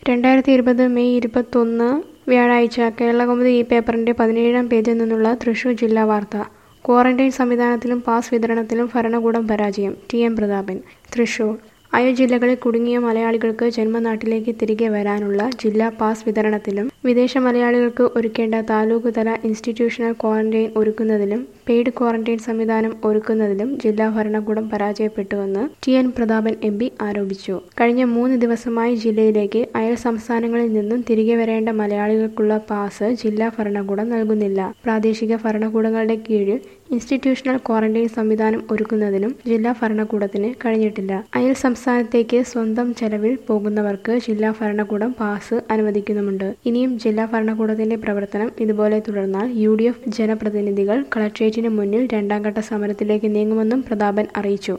രണ്ടായിരത്തി ഇരുപത് മെയ് ഇരുപത്തൊന്ന് വ്യാഴാഴ്ച കേരളകൗമുദി ഈ പേപ്പറിന്റെ പതിനേഴാം പേജിൽ നിന്നുള്ള തൃശൂർ ജില്ലാ വാർത്ത ക്വാറന്റൈൻ സംവിധാനത്തിലും പാസ് വിതരണത്തിലും ഭരണകൂടം പരാജയം ടി എം പ്രതാപൻ തൃശൂർ അയൽ ജില്ലകളിൽ കുടുങ്ങിയ മലയാളികൾക്ക് ജന്മനാട്ടിലേക്ക് തിരികെ വരാനുള്ള ജില്ലാ പാസ് വിതരണത്തിലും വിദേശ മലയാളികൾക്ക് ഒരുക്കേണ്ട താലൂക്ക് തല ഇൻസ്റ്റിറ്റ്യൂഷണൽ ക്വാറന്റൈൻ ഒരുക്കുന്നതിലും പെയ്ഡ് ക്വാറന്റൈൻ സംവിധാനം ഒരുക്കുന്നതിലും ജില്ലാ ഭരണകൂടം പരാജയപ്പെട്ടുവെന്ന് T N Prathapan M P ആരോപിച്ചു കഴിഞ്ഞ മൂന്ന് ദിവസമായി ജില്ലയിലേക്ക് അയൽ സംസ്ഥാനങ്ങളിൽ നിന്നും തിരികെ വരേണ്ട മലയാളികൾക്കുള്ള പാസ് ജില്ലാ ഭരണകൂടം നൽകുന്നില്ല പ്രാദേശിക ഭരണകൂടങ്ങളുടെ കീഴിൽ ഇൻസ്റ്റിറ്റ്യൂഷണൽ ക്വാറന്റൈൻ സംവിധാനം ഒരുക്കുന്നതിനും ജില്ലാ ഭരണകൂടത്തിന് കഴിഞ്ഞിട്ടില്ല അയൽ സംസ്ഥാനത്തേക്ക് സ്വന്തം ചെലവിൽ പോകുന്നവർക്ക് ജില്ലാ ഭരണകൂടം പാസ് അനുവദിക്കുന്നുമുണ്ട് ഇനിയും ജില്ലാ ഭരണകൂടത്തിന്റെ പ്രവർത്തനം ഇതുപോലെ തുടർന്നാൽ യു ഡി എഫ് ജനപ്രതിനിധികൾ കളക്ട്രേറ്റിന് മുന്നിൽ രണ്ടാംഘട്ട സമരത്തിലേക്ക് നീങ്ങുമെന്നും പ്രതാപൻ അറിയിച്ചു